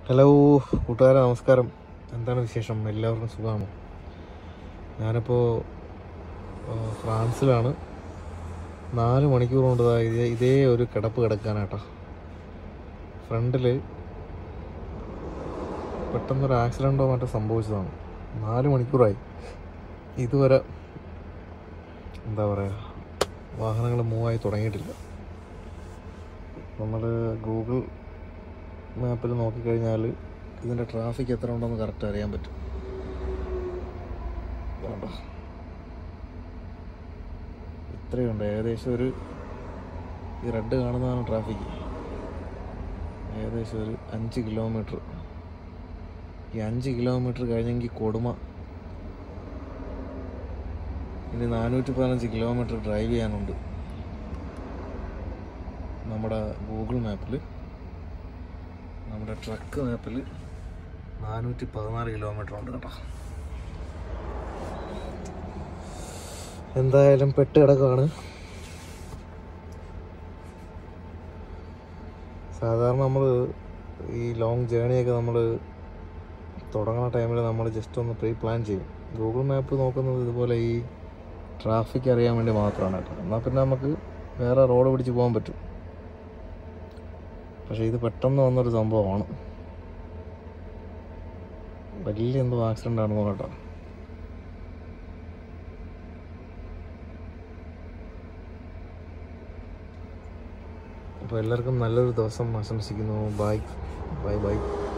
hello കൂട്ടുകാരെ നമസ്കാരം എന്താണ് വിശേഷം എല്ലാവർക്കും സുഖമാണോ ഞാനിപ്പോൾ ഫ്രാൻസിലാണ് നാല് മണിക്കൂർ കൊണ്ട് ദാ ഇതേ ഇതേ ഒരു കിടപ്പ് കിടക്കാനാട്ടാ ഫ്രണ്ടിൽ പെട്ടെന്നൊരു ആക്സിഡൻറ്റോ മറ്റോ സംഭവിച്ചതാണ് നാല് മണിക്കൂറായി ഇതുവരെ എന്താ പറയുക വാഹനങ്ങൾ മൂവായി തുടങ്ങിയിട്ടില്ല നമ്മൾ ഗൂഗിൾ മാപ്പിൽ നോക്കിക്കഴിഞ്ഞാൽ ഇതിൻ്റെ ട്രാഫിക് എത്ര ഉണ്ടെന്ന് കറക്റ്റ് അറിയാൻ പറ്റും കണ്ടോ ഇത്രയുണ്ട് ഏകദേശം ഒരു ഈ റെഡ് കാണുന്നതാണ് ട്രാഫിക് ഏകദേശം ഒരു അഞ്ച് കിലോമീറ്റർ ഈ അഞ്ച് കിലോമീറ്റർ കഴിഞ്ഞെങ്കിൽ കൊടുമ ഇനി നാനൂറ്റി പതിനഞ്ച് കിലോമീറ്റർ ഡ്രൈവ് ചെയ്യാനുണ്ട് നമ്മുടെ ഗൂഗിൾ മാപ്പിൽ നമ്മുടെ ട്രക്ക് മാപ്പിൽ നാനൂറ്റി പതിനാല് കിലോമീറ്റർ ഉണ്ട് കേട്ടോ എന്തായാലും പെട്ട് കിടക്കാണ് സാധാരണ നമ്മൾ ഈ ലോങ് ജേണിയൊക്കെ നമ്മൾ തുടങ്ങുന്ന ടൈമിൽ നമ്മൾ ജസ്റ്റ് ഒന്ന് പ്രീ പ്ലാൻ ചെയ്യും ഗൂഗിൾ മാപ്പ് നോക്കുന്നത് ഇതുപോലെ ഈ ട്രാഫിക് അറിയാൻ വേണ്ടി മാത്രമാണ് കേട്ടോ എന്നാൽ പിന്നെ നമുക്ക് വേറെ റോഡ് പിടിച്ച് പോകാൻ പറ്റും പക്ഷേ ഇത് പെട്ടെന്ന് വന്നൊരു സംഭവമാണ് വലിയ എന്തോ ആക്സിഡൻ്റ് ആണെന്ന് കേട്ടോ അപ്പോൾ എല്ലാവർക്കും നല്ലൊരു ദിവസം ആശംസിക്കുന്നു ബൈ ബൈ ബൈ